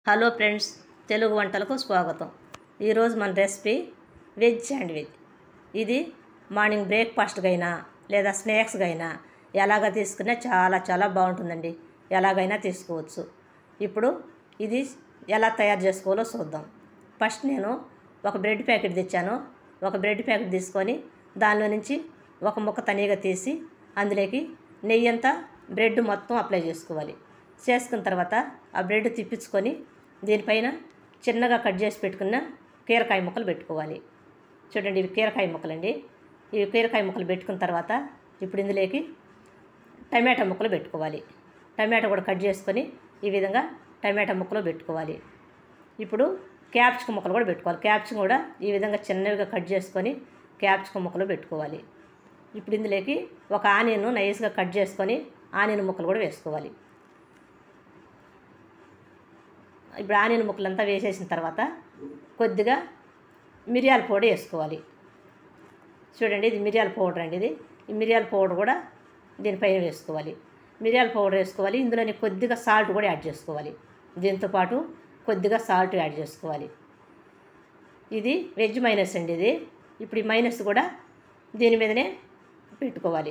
hello friends Telugu వంటలకు స్వాగతం ఈరోజు మన రెసిపీ వెజ్ శాండ్విచ్ ఇది మార్నింగ్ బ్రేక్ఫాస్ట్కి అయినా లేదా స్నాక్స్కి అయినా ఎలాగ తీసుకున్నా చాలా చాలా బాగుంటుందండి ఎలాగైనా తీసుకోవచ్చు ఇప్పుడు ఇది ఎలా తయారు చేసుకోవాలో చూద్దాం ఫస్ట్ నేను ఒక బ్రెడ్ ప్యాకెట్ తెచ్చాను ఒక బ్రెడ్ ప్యాకెట్ తీసుకొని దానిలో నుంచి ఒక ముక్క తనీగా తీసి అందులోకి నెయ్యి అంతా బ్రెడ్ మొత్తం అప్లై చేసుకోవాలి చేసుకున్న తర్వాత ఆ బ్రెడ్ తిప్పించుకొని దీనిపైన చిన్నగా కట్ చేసి పెట్టుకున్న కీరకాయ ముక్కలు పెట్టుకోవాలి చూడండి ఇవి కీరకాయ ముక్కలండి ఇవి కీరకాయ ముక్కలు పెట్టుకున్న తర్వాత ఇప్పుడు ఇందులోకి టమాటా ముక్కలు పెట్టుకోవాలి టమాటా కూడా కట్ చేసుకొని ఈ విధంగా టమాటా ముక్కలు పెట్టుకోవాలి ఇప్పుడు క్యాప్సికం ముక్కలు కూడా పెట్టుకోవాలి క్యాప్సికం కూడా ఈ విధంగా చిన్నవిగా కట్ చేసుకొని క్యాప్సికం ముక్కలు పెట్టుకోవాలి ఇప్పుడు ఇందులోకి ఒక ఆనియన్ నైస్గా కట్ చేసుకొని ఆనియన్ ముక్కలు కూడా వేసుకోవాలి ఇప్పుడు ఆనియన్ ముక్కలంతా వేసేసిన తర్వాత కొద్దిగా మిరియాల పొడి వేసుకోవాలి చూడండి ఇది మిరియాల పౌడర్ అండి ఇది ఈ మిరియాల పౌడర్ కూడా దీనిపైన వేసుకోవాలి మిరియాల పౌడర్ వేసుకోవాలి ఇందులోని కొద్దిగా సాల్ట్ కూడా యాడ్ చేసుకోవాలి దీంతో పాటు కొద్దిగా సాల్ట్ యాడ్ చేసుకోవాలి ఇది వెజ్ మైనస్ అండి ఇది ఇప్పుడు ఈ మైనస్ కూడా దీని మీదనే పెట్టుకోవాలి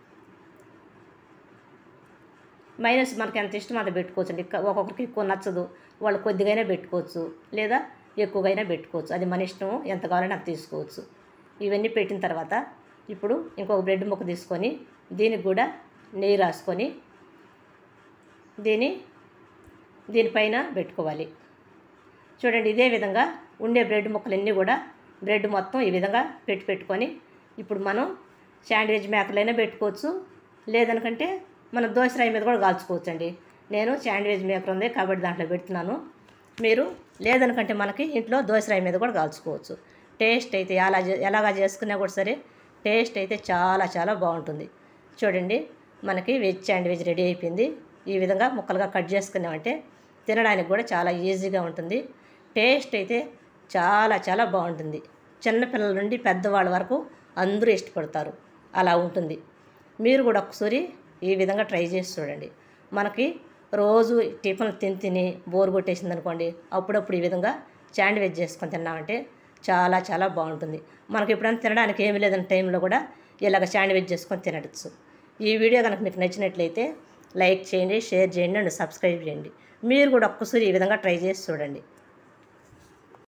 మైనస్ మనకి ఎంత ఇష్టం అంత పెట్టుకోవచ్చు అండి ఒక్కొక్కరికి ఎక్కువ నచ్చదు వాళ్ళు కొద్దిగైనా పెట్టుకోవచ్చు లేదా ఎక్కువగైనా పెట్టుకోవచ్చు అది మన ఇష్టం ఎంత కావాలంటే అంత తీసుకోవచ్చు ఇవన్నీ పెట్టిన తర్వాత ఇప్పుడు ఇంకొక బ్రెడ్ ముక్క తీసుకొని దీనికి కూడా నెయ్యి రాసుకొని దీని దీనిపైన పెట్టుకోవాలి చూడండి ఇదే విధంగా ఉండే బ్రెడ్ ముక్కలన్నీ కూడా బ్రెడ్ మొత్తం ఈ విధంగా పెట్టి పెట్టుకొని ఇప్పుడు మనం శాండ్విచ్ మేకర్లైనా పెట్టుకోవచ్చు లేదనుకంటే మన దోసరాయి మీద కూడా కాల్చుకోవచ్చు అండి నేను శాండ్విచ్ మేకర్ ఉంది కాబట్టి దాంట్లో పెడుతున్నాను మీరు లేదనుకంటే మనకి ఇంట్లో దోసరాయి మీద కూడా కాల్చుకోవచ్చు టేస్ట్ అయితే ఎలా చే- ఎలాగా చేసుకున్నా కూడా సరే టేస్ట్ అయితే చాలా చాలా బాగుంటుంది చూడండి మనకి వెజ్ శాండ్విచ్ రెడీ అయిపోయింది ఈ విధంగా ముక్కలుగా కట్ చేసుకున్నామంటే తినడానికి కూడా చాలా ఈజీగా ఉంటుంది టేస్ట్ అయితే చాలా చాలా బాగుంటుంది చిన్నపిల్లల నుండి పెద్దవాళ్ళ వరకు అందరూ ఇష్టపడతారు అలా ఉంటుంది మీరు కూడా ఒకసారి ఈ విధంగా ట్రై చేసి చూడండి మనకి రోజు టిఫిన్ తిని తిని బోర్ కొట్టేసింది అనుకోండి అప్పుడప్పుడు ఈ విధంగా శాండ్విచ్ చేసుకొని తిన్నామంటే చాలా చాలా బాగుంటుంది మనకి ఎప్పుడైనా తినడానికి ఏమీ లేదని టైంలో కూడా ఇలాగ శాండ్విచ్ చేసుకొని తినచ్చు ఈ వీడియో కనుక మీకు నచ్చినట్లయితే లైక్ చేయండి షేర్ చేయండి అండ్ సబ్స్క్రైబ్ చేయండి మీరు కూడా ఒక్కసారి ఈ విధంగా ట్రై చేసి చూడండి